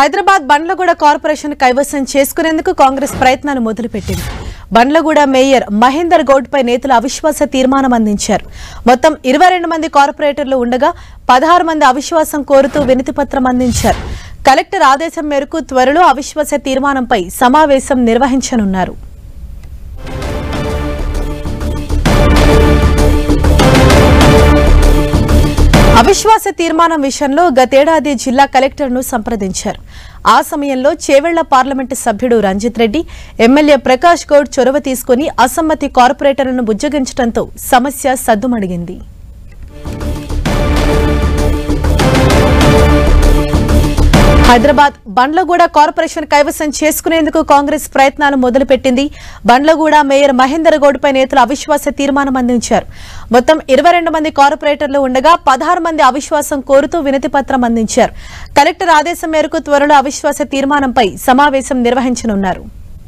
Hyderabad Bandlaguda corporation కైవసం చేసుకునేందుకు కాంగ్రెస్ ప్రయత్నాలు మొదలుపెట్టింది బండ్లగూడ మేయర్ మహేందర్ గౌడ్ పై నేతలు అవిశ్వాస తీర్మానం అందించారు మొత్తం ఇరవై రెండు మంది కార్పొరేటర్లు ఉండగా పదహారు మంది అవిశ్వాసం కోరుతూ వినతి పత్రం అందించారు కలెక్టర్ ఆదేశం మేరకు త్వరలో అవిశ్వాస తీర్మానంపై సమావేశం నిర్వహించనున్నారు అవిశ్వాస తీర్మానం విషయంలో గతేడాది జిల్లా కలెక్టర్ను సంప్రదించారు ఆ సమయంలో చేవెళ్ల పార్లమెంటు సభ్యుడు రంజిత్ రెడ్డి ఎమ్మెల్యే ప్రకాష్ గౌడ్ చొరవ తీసుకుని అసమ్మతి కార్పొరేటర్లను బుజ్జగించడంతో సమస్య సద్దుమణిగింది హైదరాబాద్ బండ్లగూడ కార్పొరేషన్ కైవసం చేసుకునేందుకు కాంగ్రెస్ ప్రయత్నాలు మొదలుపెట్టింది బండ్లగూడ మేయర్ మహేందర్ గౌడ్ పై నేతలు అవిశ్వాస తీర్మానం అందించారు మొత్తం ఇరవై రెండు మంది కార్పొరేటర్లు ఉండగా పదహారు మంది అవిశ్వాసం కోరుతూ వినతి పత్రం అందించారు కలెక్టర్ ఆదేశం మేరకు త్వరలో అవిశ్వాస తీర్మానంపై సమావేశం నిర్వహించనున్నారు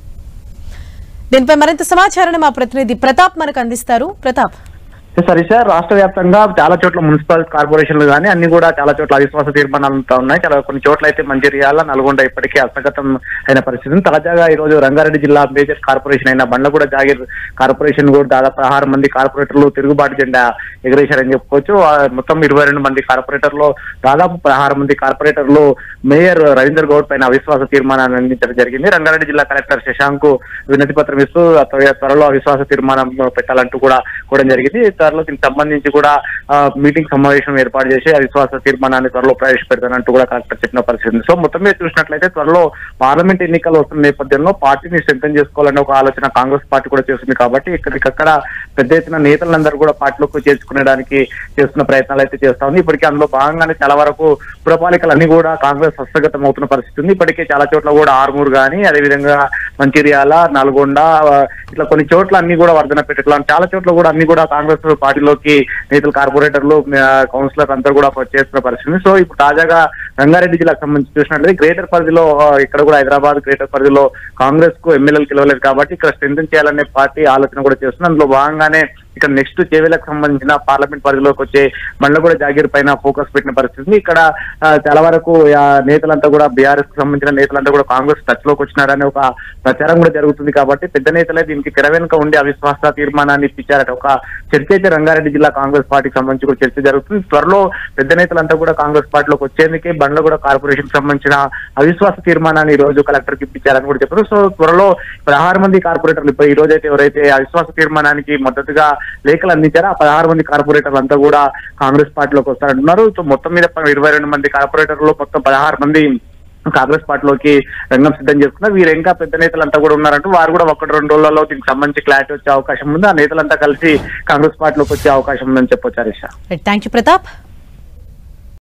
దీనిపై మరింత సమాచారాన్ని మా ప్రతినిధి ప్రతాప్ మనకు అందిస్తారు ప్రతాప్ సరిసా రాష్ట్ర వ్యాప్తంగా చాలా చోట్ల మున్సిపల్ కార్పొరేషన్లు కానీ అన్ని కూడా చాలా చోట్ల అవిశ్వాస తీర్మానాలు ఉంటా ఉన్నాయి చాలా కొన్ని చోట్ల అయితే మంచిర్యాల నల్గొండ ఇప్పటికీ హస్తగతం అయిన పరిస్థితి ఉంది. తాజాగా ఈ రోజు రంగారెడ్డి జిల్లా మేజర్ కార్పొరేషన్ అయిన బండ్లగూడ జాగీర్ కార్పొరేషన్ కూడా దాదాపు పదహారు మంది కార్పొరేటర్లు తిరుగుబాటు జెండా ఎగరేశారని చెప్పుకోవచ్చు ఆ మొత్తం ఇరవై రెండు మంది కార్పొరేటర్లు దాదాపు పదహారు మంది కార్పొరేటర్లు మేయర్ రవీందర్ గౌడ్ పైన అవిశ్వాస తీర్మానాన్ని అందించడం జరిగింది రంగారెడ్డి జిల్లా కలెక్టర్ శశాంక్ వినతి పత్రం ఇస్తూ త్వర- త్వరలో అవిశ్వాస తీర్మానం పెట్టాలంటూ కూడా కూడా జరిగింది త్వరలో దీనికి సంబంధించి కూడా ఆ, మీటింగ్ సమావేశం ఏర్పాటు చేసి అవిశ్వాస తీర్మానాన్ని త్వరలో ప్రవేశపెడతానంటూ కూడా కలెక్టర్ చెప్పిన పరిస్థితి ఉంది. సో మొత్తం మీద చూసినట్లయితే త్వరలో పార్లమెంట్ ఎన్నికలు వస్తున్న నేపథ్యంలో పార్టీని స్ట్రెంథన్ చేసుకోవాలనే ఒక ఆలోచన కాంగ్రెస్ పార్టీ కూడా చేస్తుంది కాబట్టి ఇక్కడికక్కడ పెద్ద ఎత్తున నేతలందరూ కూడా పార్టీలోకి చేర్చుకునేడానికి చేస్తున్న ప్రయత్నాలు అయితే చేస్తా ఉంది ఇప్పటికే అందులో భాగంగానే చాలా వరకు పురపాలికలు అన్ని కూడా కాంగ్రెస్ హస్తగతం అవుతున్న పరిస్థితి ఉంది ఇప్పటికే చాలా చోట్ల కూడా ఆర్మూర్ కానీ అదేవిధంగా మంచిర్యాల నల్గొండ ఆ, ఇట్లా కొన్ని చోట్ల అన్ని కూడా వర్ధనపేట ఇట్లా చాలా చోట్ల కూడా అన్ని కూడా కాంగ్రెస్ పార్టీలోకి నేతలు కార్పొరేటర్లు ఆ, కౌన్సిలర్ అంతా కూడా చేస్తున్న పరిస్థితి ఉంది. సో ఇప్పుడు తాజాగా రంగారెడ్డి జిల్లాకు సంబంధించి చూసినట్లయితే గ్రేటర్ పరిధిలో ఆ, ఇక్కడ కూడా హైదరాబాద్ గ్రేటర్ పరిధిలో కాంగ్రెస్ కు ఎమ్మెల్యేలు గెలవలేదు కాబట్టి ఇక్కడ స్ట్రెంథన్ చేయాలనే పార్టీ ఆలోచన కూడా చేస్తుంది అందులో భాగంగానే ఇక్కడ నెక్స్ట్ చేవేలకు సంబంధించిన పార్లమెంట్ పరిధిలోకి వచ్చే బండ్లగూడ జాగీర్ పైన ఫోకస్ పెట్టిన పరిస్థితి ఉంది. ఇక్కడ ఆ, చాలా వరకు ఆ, నేతలంతా కూడా బీఆర్ఎస్ కు సంబంధించిన నేతలంతా కూడా కాంగ్రెస్ టచ్ లోకి వచ్చినారనే ఒక ప్రచారం కూడా జరుగుతుంది కాబట్టి పెద్ద నేతలే దీనికి తెర వెనుక ఉండి అవిశ్వాస తీర్మానాన్ని ఇప్పించారట ఒక చర్చ అయితే రంగారెడ్డి జిల్లా కాంగ్రెస్ పార్టీకి సంబంధించి కూడా చర్చ జరుగుతుంది త్వరలో పెద్ద నేతలంతా కూడా కాంగ్రెస్ పార్టీలోకి వచ్చేందుకే బండ్లగూడ కార్పొరేషన్ కి సంబంధించిన అవిశ్వాస తీర్మానాన్ని ఈ రోజు కలెక్టర్ కి ఇప్పించారని కూడా చెప్పారు సో త్వరలో పదహారు మంది కార్పొరేటర్లు ఇప్పుడు ఈ రోజు అయితే ఎవరైతే అవిశ్వాస తీర్మానానికి మద్దతుగా లేఖలు అందించారో ఆ పదహారు మంది కార్పొరేటర్లు అంతా కూడా కాంగ్రెస్ పార్టీలోకి వస్తారంటున్నారు సో మొత్తం మీద ఇరవై రెండు మంది కార్పొరేటర్లు మొత్తం పదహారు మంది కాంగ్రెస్ పార్టీలోకి రంగం సిద్ధం చేసుకున్నారు వీరు ఇంకా పెద్ద నేతలంతా కూడా ఉన్నారంటూ వారు కూడా ఒకటి రెండు రోజులలో దీనికి సంబంధించి క్లారిటీ వచ్చే అవకాశం ఉంది ఆ నేతలంతా కలిసి కాంగ్రెస్ పార్టీలోకి వచ్చే అవకాశం ఉందని చెప్పొచ్చు హరీష్ థ్యాంక్ యూ ప్రతాప్